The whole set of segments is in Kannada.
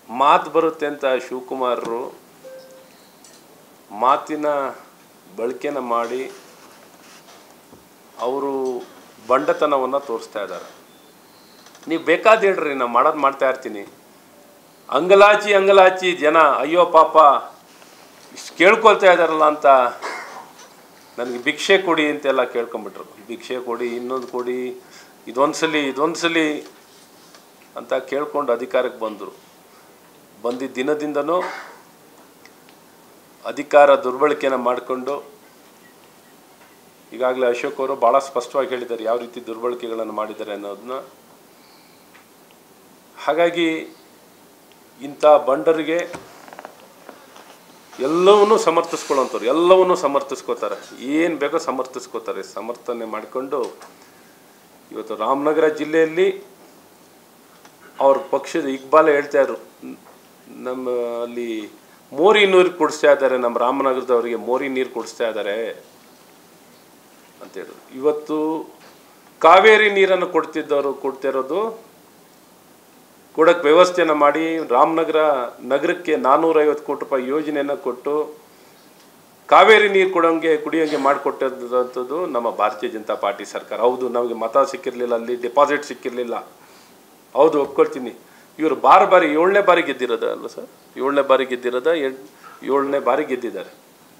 ಮಾತು ಬರುತ್ತೆ ಅಂತ ಶಿವಕುಮಾರರು ಮಾತಿನ ಬಳಕೆನ ಮಾಡಿ ಅವರು ಬಂಡತನವನ್ನು ತೋರಿಸ್ತಾ ಇದ್ದಾರೆ ನೀವು ಬೇಕಾದ ಹೇಳ್ರಿ ನಾನು ಮಾಡೋದು ಮಾಡ್ತಾ ಇರ್ತೀನಿ ಅಂಗಲಾಚಿ ಅಂಗಲಾಚಿ ಜನ ಅಯ್ಯೋ ಪಾಪ ಇಷ್ಟು ಕೇಳ್ಕೊಳ್ತಾ ಇದ್ದಾರಲ್ಲ ಅಂತ ನನಗೆ ಭಿಕ್ಷೆ ಕೊಡಿ ಅಂತೆಲ್ಲ ಕೇಳ್ಕೊಂಬಿಟ್ರು ಭಿಕ್ಷೆ ಕೊಡಿ ಇನ್ನೊಂದು ಕೊಡಿ ಇದೊಂದು ಸಲಿ ಇದೊಂದು ಸಲಿ ಅಂತ ಕೇಳ್ಕೊಂಡು ಅಧಿಕಾರಕ್ಕೆ ಬಂದರು ಬಂದಿದ್ದ ದಿನದಿಂದನೂ ಅಧಿಕಾರ ದುರ್ಬಳಕೆನ ಮಾಡಿಕೊಂಡು ಈಗಾಗಲೇ ಅಶೋಕ್ ಅವರು ಭಾಳ ಸ್ಪಷ್ಟವಾಗಿ ಹೇಳಿದ್ದಾರೆ ಯಾವ ರೀತಿ ದುರ್ಬಳಕೆಗಳನ್ನು ಮಾಡಿದ್ದಾರೆ ಅನ್ನೋದನ್ನ ಹಾಗಾಗಿ ಇಂಥ ಬಂಡರಿಗೆ ಎಲ್ಲವನ್ನೂ ಸಮರ್ಥಿಸ್ಕೊಳ್ಳೋಂಥವ್ರು ಎಲ್ಲವನ್ನೂ ಸಮರ್ಥಿಸ್ಕೋತಾರೆ ಏನು ಬೇಕೋ ಸಮರ್ಥಿಸ್ಕೋತಾರೆ ಸಮರ್ಥನೆ ಮಾಡಿಕೊಂಡು ಇವತ್ತು ರಾಮನಗರ ಜಿಲ್ಲೆಯಲ್ಲಿ ಅವ್ರ ಪಕ್ಷದ ಇಕ್ಬಾಲ ಹೇಳ್ತಾ ಇದ್ರು ನಮ್ಮ ಅಲ್ಲಿ ಮೋರಿ ನೀರು ಕುಡಿಸ್ತಾ ಇದ್ದಾರೆ ನಮ್ಮ ರಾಮನಗರದವರಿಗೆ ಮೋರಿ ನೀರು ಕುಡಿಸ್ತಾ ಇದ್ದಾರೆ ಅಂತ ಹೇಳಿದ್ರು ಇವತ್ತು ಕಾವೇರಿ ನೀರನ್ನು ಕೊಡ್ತಿದ್ದವರು ಕೊಡ್ತಿರೋದು ಕೊಡಕ್ಕೆ ವ್ಯವಸ್ಥೆಯನ್ನು ಮಾಡಿ ರಾಮನಗರ ನಗರಕ್ಕೆ ನಾನ್ನೂರೈವತ್ತು ಕೋಟಿ ರೂಪಾಯಿ ಯೋಜನೆಯನ್ನು ಕೊಟ್ಟು ಕಾವೇರಿ ನೀರು ಕೊಡೋಂಗೆ ಕುಡಿಯೋಂಗೆ ಮಾಡಿಕೊಟ್ಟಂಥದ್ದು ನಮ್ಮ ಭಾರತೀಯ ಜನತಾ ಪಾರ್ಟಿ ಸರ್ಕಾರ ಹೌದು ನಮಗೆ ಮತ ಸಿಕ್ಕಿರಲಿಲ್ಲ ಅಲ್ಲಿ ಡೆಪಾಸಿಟ್ ಸಿಕ್ಕಿರಲಿಲ್ಲ ಹೌದು ಒಪ್ಕೊಳ್ತೀನಿ ಇವರು ಬಾರ್ ಬಾರಿ ಏಳನೇ ಬಾರಿ ಗೆದ್ದಿರೋದ ಅಲ್ವ ಸರ್ ಏಳನೇ ಬಾರಿ ಗೆದ್ದಿರೋದ ಎಂಟ್ ಏಳನೇ ಬಾರಿ ಗೆದ್ದಿದ್ದಾರೆ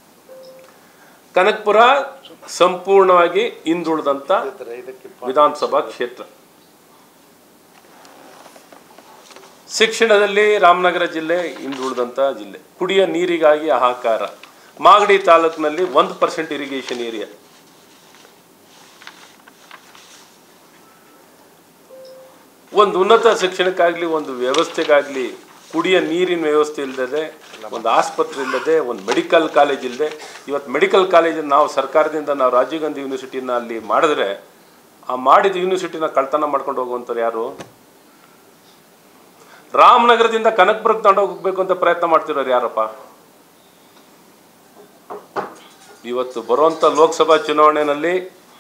ಕನಕಪುರ ಸಂಪೂರ್ಣವಾಗಿ ಹಿಂದುಳಿದಂಥ ವಿಧಾನಸಭಾ ಕ್ಷೇತ್ರ ಶಿಕ್ಷಣದಲ್ಲಿ ರಾಮನಗರ ಜಿಲ್ಲೆ ಹಿಂದುಳಿದಂಥ ಜಿಲ್ಲೆ ಕುಡಿಯ ನೀರಿಗಾಗಿ ಹಾಹಾಕಾರ ಮಾಗಡಿ ತಾಲೂಕಿನಲ್ಲಿ ಒಂದು ಪರ್ಸೆಂಟ್ ಇರಿಗೇಷನ್ ಏರಿಯಾ ಒಂದು ಉನ್ನತ ಶಿಕ್ಷಣಕ್ಕಾಗಲಿ ಒಂದು ವ್ಯವಸ್ಥೆಗಾಗಲಿ ಕುಡಿಯ ನೀರಿನ ವ್ಯವಸ್ಥೆ ಇಲ್ಲದೆ ಒಂದು ಆಸ್ಪತ್ರೆ ಇಲ್ಲದೆ ಒಂದು ಮೆಡಿಕಲ್ ಕಾಲೇಜ್ ಇಲ್ಲದೆ ಇವತ್ತು ಮೆಡಿಕಲ್ ಕಾಲೇಜನ್ನು ನಾವು ಸರ್ಕಾರದಿಂದ ನಾವು ರಾಜೀವ್ ಗಾಂಧಿ ಯೂನಿವರ್ಸಿಟಿನ ಅಲ್ಲಿ ಮಾಡಿದ್ರೆ ಆ ಮಾಡಿದ ಯೂನಿವರ್ಸಿಟಿನ ಕಳ್ತನ ಮಾಡ್ಕೊಂಡು ಹೋಗುವಂಥವ್ರು ಯಾರು ರಾಮನಗರದಿಂದ ಕನಕಪುರಕ್ಕೆ ತಗೊಂಡು ಹೋಗ್ಬೇಕು ಅಂತ ಪ್ರಯತ್ನ ಮಾಡ್ತಿರೋರು ಯಾರಪ್ಪ ಇವತ್ತು ಬರುವಂಥ ಲೋಕಸಭಾ ಚುನಾವಣೆಯಲ್ಲಿ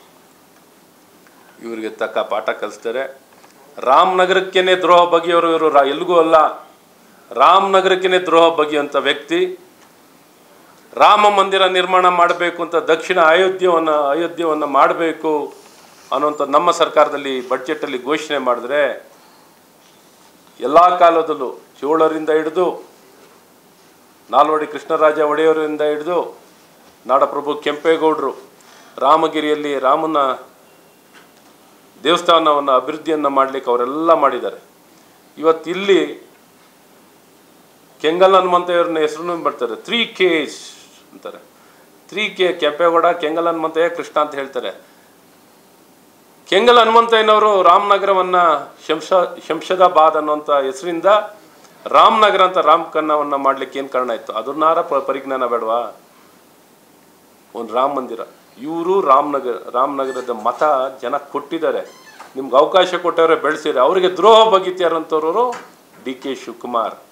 ಇವರಿಗೆ ತಕ್ಕ ಪಾಠ ಕಲಿಸ್ತಾರೆ ರಾಮನಗರಕ್ಕೇನೆ ದ್ರೋಹ ಬಗೆಯವರು ಇವರು ರಾ ಎಲ್ಲಿಗೂ ಅಲ್ಲ ರಾಮನಗರಕ್ಕೇನೆ ದ್ರೋಹ ಬಗೆಯುವಂಥ ವ್ಯಕ್ತಿ ರಾಮ ಮಂದಿರ ನಿರ್ಮಾಣ ಮಾಡಬೇಕು ಅಂತ ದಕ್ಷಿಣ ಅಯೋಧ್ಯವನ್ನು ಅಯೋಧ್ಯವನ್ನು ಮಾಡಬೇಕು ಅನ್ನುವಂಥ ನಮ್ಮ ಸರ್ಕಾರದಲ್ಲಿ ಬಡ್ಜೆಟಲ್ಲಿ ಘೋಷಣೆ ಮಾಡಿದ್ರೆ ಎಲ್ಲ ಕಾಲದಲ್ಲೂ ಚೋಳರಿಂದ ಹಿಡಿದು ನಾಲ್ವಡಿ ಕೃಷ್ಣರಾಜ ಒಡೆಯವರಿಂದ ಹಿಡಿದು ನಾಡಪ್ರಭು ಕೆಂಪೇಗೌಡರು ರಾಮಗಿರಿಯಲ್ಲಿ ರಾಮನ ದೇವಸ್ಥಾನವನ್ನು ಅಭಿವೃದ್ಧಿಯನ್ನು ಮಾಡಲಿಕ್ಕೆ ಅವರೆಲ್ಲ ಮಾಡಿದ್ದಾರೆ ಇವತ್ತು ಇಲ್ಲಿ ಕೆಂಗಲ್ ಹನುಮಂತಯ್ಯವ್ರನ್ನ ಹೆಸರು ಬರ್ತಾರೆ ತ್ರೀ ಕೇಸ್ ಅಂತಾರೆ ತ್ರೀ ಕೆ ಕೆಂಪೇಗೌಡ ಕೆಂಗಲ್ ಹನುಮಂತಯ್ಯ ಕೃಷ್ಣ ಅಂತ ಹೇಳ್ತಾರೆ ಕೆಂಗಲ್ ಹನುಮಂತಯ್ಯನವರು ರಾಮನಗರವನ್ನ ಶಂಶ ಶಂಶದಾಬಾದ್ ಅನ್ನುವಂಥ ಹೆಸರಿಂದ ರಾಮನಗರ ಅಂತ ರಾಮಕನ್ನವನ್ನ ಮಾಡ್ಲಿಕ್ಕೆ ಏನು ಕಾರಣ ಇತ್ತು ಅದನ್ನಾರ ಪ ಪರಿಜ್ಞಾನ ಬೇಡವಾ ಒಂದು ರಾಮ ಮಂದಿರ ಇವರು ರಾಮನಗರ ರಾಮನಗರದ ಮತ ಜನ ಕೊಟ್ಟಿದ್ದಾರೆ ನಿಮ್ಗೆ ಅವಕಾಶ ಕೊಟ್ಟವ್ರೆ ಬೆಳೆಸಿದ್ರೆ ಅವರಿಗೆ ದ್ರೋಹ ಬಗೆತಿಯಾರಂಥವ್ರು ಡಿ ಕೆ ಶಿವಕುಮಾರ್